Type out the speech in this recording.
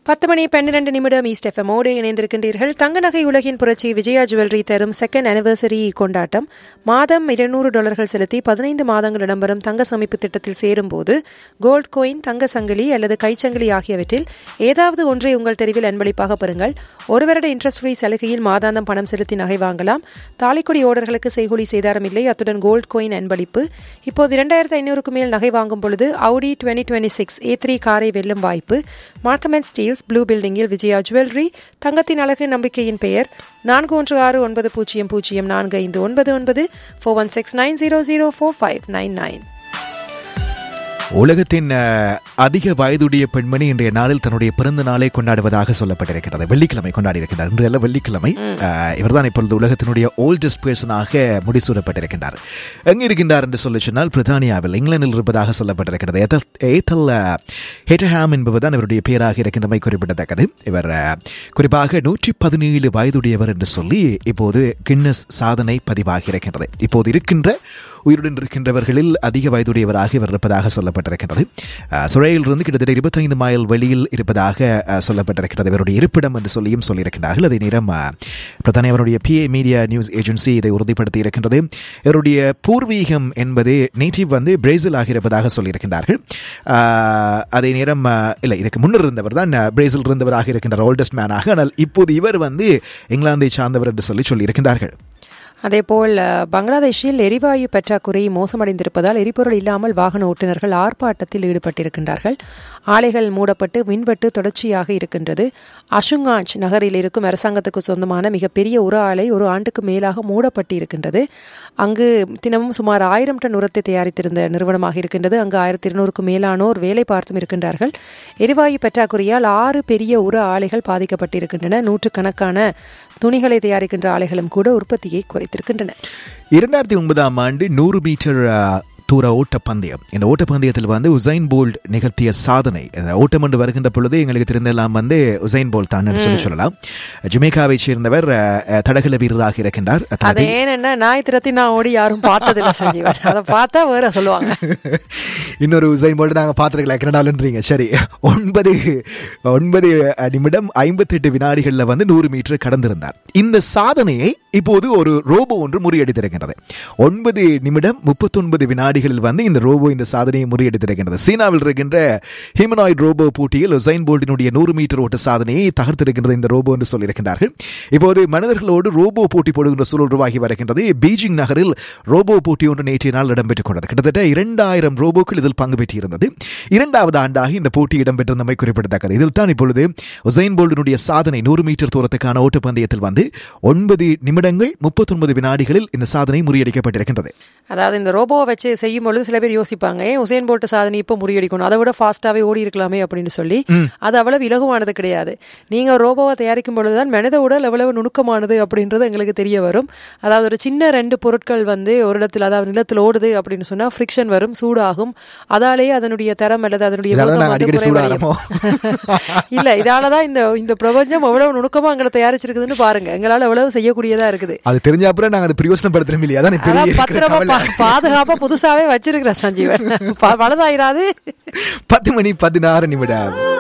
பத்து மணி பன்னிரண்டு நிமிடம் ஈஸ்ட் எஃப்எம்மோடு இணைந்திருக்கின்றீர்கள் தங்க நகை உலகின் புரட்சி விஜயா ஜுவல்லரி தரும் செகண்ட் அனிவர்சரி கொண்டாட்டம் மாதம் இருநூறு டாலர்கள் செலுத்தி பதினைந்து மாதங்கள் இடம்பெறும் தங்க சமைப்பு திட்டத்தில் சேரும்போது கோல்ட் கோயின் தங்க சங்கிலி அல்லது கைச்சங்கிலி ஆகியவற்றில் ஏதாவது ஒன்றை உங்கள் தெருவில் அன்பளிப்பாக பெறுங்கள் ஒரு வருட இன்ட்ரெஸ்ட் ஃப்ரீ சலுகையில் மாதாந்தம் பணம் செலுத்தி நகை வாங்கலாம் தாலிக்கொடி ஓடர்களுக்கு செய்கூலி சேதாரம் இல்லை அத்துடன் கோல்ட் கோயின் அன்பளிப்பு இப்போது இரண்டாயிரத்து ஐநூறுக்கு மேல் நகை வாங்கும் பொழுது Audi twenty twenty six A three காரை வெல்லும் வாய்ப்பு மார்க்கம் அண்ட் ஸ்டீல்ஸ் ப்ளூ பில்டிங்கில் விஜயா ஜுவல்லரி தங்கத்தின் அழகு நம்பிக்கையின் பெயர் நான்கு ஒன்று ஆறு ஒன்பது பூஜ்ஜியம் பூஜ்ஜியம் நான்கு ஐந்து ஒன்பது ஒன்பது four one six nine zero zero four five nine nine உலகத்தின் அஹ், அதிக வயதுடைய பெண்மணி இன்றைய நாளில் தன்னுடைய பிறந்த நாளை கொண்டாடுவதாக சொல்லப்பட்டிருக்கிறது வெள்ளிக்கிழமை கொண்டாடி இருக்கிறார் இன்று அல்ல வெள்ளிக்கிழமை அஹ், இவர்தான் இப்பொழுது உலகத்தினுடைய ஓல்டஸ்ட் பர்சனாக முடிசூடப்பட்டிருக்கின்றார் எங்கு இருக்கின்றார் என்று சொல்லி சொன்னால் பிரித்தானியாவில் இங்கிலாந்தில் இருப்பதாக சொல்லப்பட்டிருக்கிறது ஏத்தல் ஏத்தல் அஹ், ஹெட்டஹாம் என்பதுதான் இவருடைய பெயராக இருக்கின்றமை குறிப்பிடத்தக்கது இவர் அஹ், குறிப்பாக நூற்றி பதினேழு வயதுடையவர் என்று சொல்லி இப்போது கின்னஸ் சாதனை பதிவாகி இருக்கின்றது இப்போது இருக்கின்ற உயிருடன் இருக்கின்றவர்களில் அதிக வயதுடையவராக இவர் இருப்பதாக சொல்லப்பட்டிருக்கிறது அஹ், சுரையிலிருந்து கிட்டத்தட்ட இருபத்தைந்து மைல் வெளியில் இருப்பதாக அஹ், சொல்லப்பட்டிருக்கிறது இவருடைய இருப்பிடம் என்று சொல்லியும் சொல்லியிருக்கிறார்கள் அதே நேரம் அஹ், பிரதான இவருடைய பிஏ மீடியா நியூஸ் ஏஜென்சி இதை உறுதிப்படுத்தி இருக்கின்றது இவருடைய பூர்வீகம் என்பது நேட்டிவ் வந்து பிரேசில் ஆகியிருப்பதாக சொல்லியிருக்கின்றார்கள் அஹ், அதே நேரம் அஹ், இல்லை இதுக்கு முன்னர் இருந்தவர் தான் அஹ், பிரேசில் இருந்தவராக இருக்கின்றார் ஓல்டஸ்ட் மேனாக ஆனால் இப்போது இவர் வந்து இங்கிலாந்தை சார்ந்தவர் என்று சொல்லி சொல்லியிருக்கின்றார்கள் அதேபோல் அஹ், பங்களாதேஷில் எரிவாயு பற்றாக்குறை மோசமடைந்திருப்பதால் எரிபொருள் இல்லாமல் வாகன ஓட்டுநர்கள் ஆர்ப்பாட்டத்தில் ஈடுபட்டிருக்கின்றார்கள் ஆலைகள் மூடப்பட்டு மின்வெட்டு தொடர்ச்சியாக இருக்கின்றது அஷுங்காஞ்ச் நகரில் இருக்கும் அரசாங்கத்துக்கு சொந்தமான மிகப்பெரிய உர ஆலை ஒரு ஆண்டுக்கு மேலாக மூடப்பட்டு இருக்கின்றது அங்கு தினமும் சுமார் ஆயிரம் டன் உரத்தை தயாரித்திருந்த நிறுவனமாக இருக்கின்றது அங்கு ஆயிரத்தி இருநூறுக்கும் மேலானோர் வேலை பார்த்தும் இருக்கின்றார்கள் எரிவாயு பற்றாக்குறையால் ஆறு பெரிய உர ஆலைகள் பாதிக்கப்பட்டிருக்கின்றன நூற்றுக்கணக்கான துணிகளை தயாரிக்கின்ற ஆலைகளும் கூட உற்பத்தியை குறைத்திருக்கின்றன இரண்டாயிரத்தி ஒன்பதாம் ஆண்டு நூறு மீட்டர் அஹ், தூர ஓட்டப்பந்தயம் இந்த ஓட்டப்பந்தயத்தில் வந்து உசைன் போல்ட் நிகழ்த்திய சாதனை இந்த ஓட்டம் என்று வருகின்ற பொழுது எங்களுக்கு தெரிந்தெல்லாம் வந்து உசைன் போல்ட் தான் என்று சொல்லி சொல்லலாம் ஜுமேகாவை சேர்ந்தவர் அஹ், அஹ், தடகள வீரராக இருக்கின்றார் அது தனது ஏன்னா நாய் திரத்தி நான் ஓடி யாரும் பார்த்ததில்ல சஞ்சீவன் அதை பார்த்தா வேற சொல்லுவாங்க இன்னொரு உசைன் போல்ட் நாங்கள் பார்த்துருக்கல கனடாலன்றீங்க சரி ஒன்பது ஒன்பது அஹ், நிமிடம் ஐம்பத்தெட்டு வினாடிகளில் வந்து நூறு மீட்டர் கடந்திருந்தார் இந்த சாதனையை இப்போது ஒரு ரோபோ ஒன்று முறியடித்திருக்கின்றது ஒன்பது நிமிடம் முப்பத்தொன்பது வினாடிகளில் வந்து இந்த ரோபோ இந்த சாதனையை முறியடித்திருக்கின்றது சீனாவில் இருக்கின்ற ஹியூமனாய்டு ரோபோ போட்டியில் உசைன் போல்ட்டினுடைய நூறு மீட்டர் ஓட்ட சாதனையை தகர்த்திருக்கின்றது இந்த ரோபோ என்று சொல்லியிருக்கின்றார்கள் இப்போது மனிதர்களோடு ரோபோ போட்டி போடுகின்ற சூழல் உருவாகி வருகின்றது பீஜிங் நகரில் ரோபோ போட்டி ஒன்று நேற்றைய நாள் இடம்பெற்றுக் கொண்டது கிட்டத்தட்ட இரண்டாயிரம் ரோபோக்கள் இதில் பங்கு பெற்றிருந்தது இரண்டாவது ஆண்டாக இந்த போட்டி இடம்பெற்றிருந்தமை குறிப்பிடத்தக்கது இதில் தான் இப்பொழுது உசைன் போல்டினுடைய சாதனை நூறு மீட்டர் தூரத்துக்கான ஓட்டப்பந்தயத்தில் வந்து ஒன்பது நிமிடங்கள் முப்பத்தொன்பது வினாடிகளில் இந்த சாதனை முறியடிக்கப்பட்டிருக்கின்றது அதாவது இந்த ரோபோவை வச்சு செய்யும் பொழுது சில பேர் யோசிப்பாங்க ஏன் உசேன் போல்ட் சாதனை இப்போ முறியடிக்கணும் அதை விட ஃபாஸ்ட்டாகவே ஓடி இருக்கலாமே அப்படின்னு சொல்லி அது அவ்வளவு இலகுவானது கிடையாது நீங்க ரோபோவை தயாரிக்கும் பொழுதுதான் மனித உடல் எவ்வளவு நுணுக்கமானது அப்படின்றது எங்களுக்கு தெரிய வரும் அதாவது ஒரு சின்ன ரெண்டு பொருட்கள் வந்து ஒரு இடத்துல அதாவது நிலத்தில் ஓடுது அப்படின்னு சொன்னா ஃப்ரிக்ஷன் வரும் சூடாகும் அதாலேயே அதனுடைய தரம் அல்லது அதனுடைய இதால வேகம் நாங்க வந்து அடிக்கடி குறைவடையும். சூடாகிறோமோ? இல்ல இதாலதான் இந்த இந்த பிரபஞ்சம் எவ்வளவு நுணுக்கமா எங்களை தயாரிச்சிருக்குதுன்னு பாருங்க எங்களால எவ்வளவு செய்யக்கூடியதா இருக்குது அது தெரிஞ்ச அப்புறம் நாங்கள் அதை பிரயோசனப்படுத்துறோம் இல்லையா அதான் பெரிய அதான் இருக்கிற பத்திரமா கவலை. பா- பாதுகாப்பா புதுசாவே வச்சிருக்கிற சஞ்சீவன் ப- பழுதாயிராது பத்து மணி பதினாறு நிமிடம்